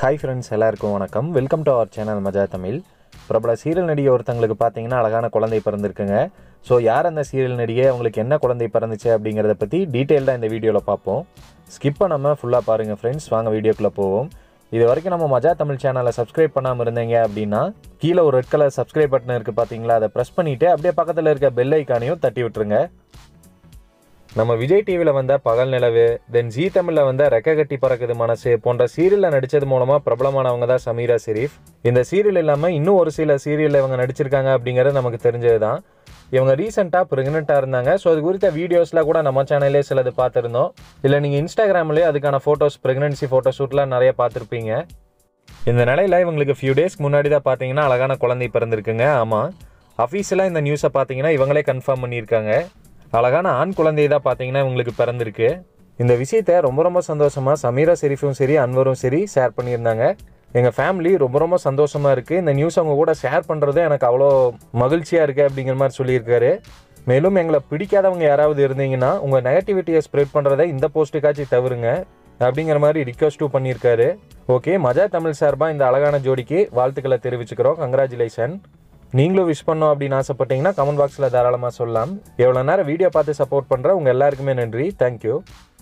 hi friends எல்லாருக்கும் வணக்கம் welcome to our channel மஜா தமிழ் பிரபல சீரியல் நடிகை ஒருத்தங்களுக்கு பார்த்தீங்கன்னா அழகான குழந்தை பிறந்திருக்குங்க ஸோ யார் அந்த சீரியல் நடிகை அவங்களுக்கு என்ன குழந்தை பிறந்துச்சு அப்படிங்கிறத பற்றி டீட்டெயில்டாக இந்த வீடியோவில் பார்ப்போம் ஸ்கிப் பண்ணாமல் ஃபுல்லாக பாருங்கள் ஃப்ரெண்ட்ஸ் வாங்க வீடியோக்குள்ளே போவோம் இது வரைக்கும் நம்ம மஜா தமிழ் சேனலை சப்ஸ்கிரைப் பண்ணாமல் இருந்தீங்க அப்படின்னா கீழே ஒரு ரெட் கலர் சப்ஸ்கிரைப் பட்டன் இருக்குது பார்த்தீங்களா அதை ப்ரெஸ் பண்ணிவிட்டு அப்படியே பக்கத்தில் இருக்க பெல் ஐக்கானையும் தட்டி விட்டுருங்க நம்ம விஜய் டிவியில் வந்த பகல் நிலவு தென் ஜி தமிழில் வந்த ரெக்க கட்டி பறக்குது மனசு போன்ற சீரியலில் நடித்தது மூலமாக பிரபலமானவங்க தான் சமீரா ஷெரீஃப் இந்த சீரியல் இல்லாமல் இன்னும் ஒரு சில சீரியலில் இவங்க நடிச்சிருக்காங்க அப்படிங்கிறது நமக்கு தெரிஞ்சது தான் இவங்க ரீசெண்டாக ப்ரெக்னெண்ட்டாக இருந்தாங்க ஸோ அது குறித்த வீடியோஸில் கூட நம்ம சேனல்லே சிலது பார்த்துருந்தோம் இல்லை நீங்கள் இன்ஸ்டாகிராம்லேயே அதுக்கான ஃபோட்டோஸ் ப்ரெக்னன்சி ஃபோட்டோ ஷூட்லாம் நிறைய பார்த்துருப்பீங்க இந்த நிலையில் இவங்களுக்கு ஃபியூ டேஸ்க்கு முன்னாடி தான் பார்த்தீங்கன்னா அழகான குழந்தை பிறந்திருக்குங்க ஆமாம் அஃபீஷியலாக இந்த நியூஸை பார்த்தீங்கன்னா இவங்களே கன்ஃபார்ம் பண்ணியிருக்காங்க அழகான ஆண் குழந்தை தான் பார்த்தீங்கன்னா இவங்களுக்கு பிறந்திருக்கு இந்த விஷயத்த ரொம்ப ரொம்ப சந்தோஷமாக சமீரா ஷெரீஃபும் சரி அன்வரும் சரி ஷேர் பண்ணியிருந்தாங்க எங்கள் ஃபேமிலி ரொம்ப ரொம்ப சந்தோஷமாக இருக்குது இந்த நியூஸ் அவங்க கூட ஷேர் பண்ணுறது எனக்கு அவ்வளோ மகிழ்ச்சியாக இருக்குது அப்படிங்கிற மாதிரி சொல்லியிருக்காரு மேலும் எங்களை பிடிக்காதவங்க யாராவது இருந்தீங்கன்னா உங்கள் நெகட்டிவிட்டியை ஸ்ப்ரெட் பண்ணுறதை இந்த போஸ்ட்டுக்காச்சும் தவிருங்க அப்படிங்கிற மாதிரி ரிக்வஸ்ட்டும் பண்ணியிருக்காரு ஓகே மஜா தமிழ் சார்பாக இந்த அழகான ஜோடிக்கு வாழ்த்துக்களை தெரிவிச்சுக்கிறோம் கங்க்ராச்சுலேஷன் நீங்களும் விஷ் பண்ணோம் அப்படின்னு ஆசைப்பட்டீங்கன்னா கமெண்ட் பாக்ஸில் தாராளமாக சொல்லலாம் எவ்வளோ நேரம் வீடியோ பார்த்து சப்போர்ட் பண்ணுற உங்கள் எல்லாருக்குமே நன்றி தேங்க்யூ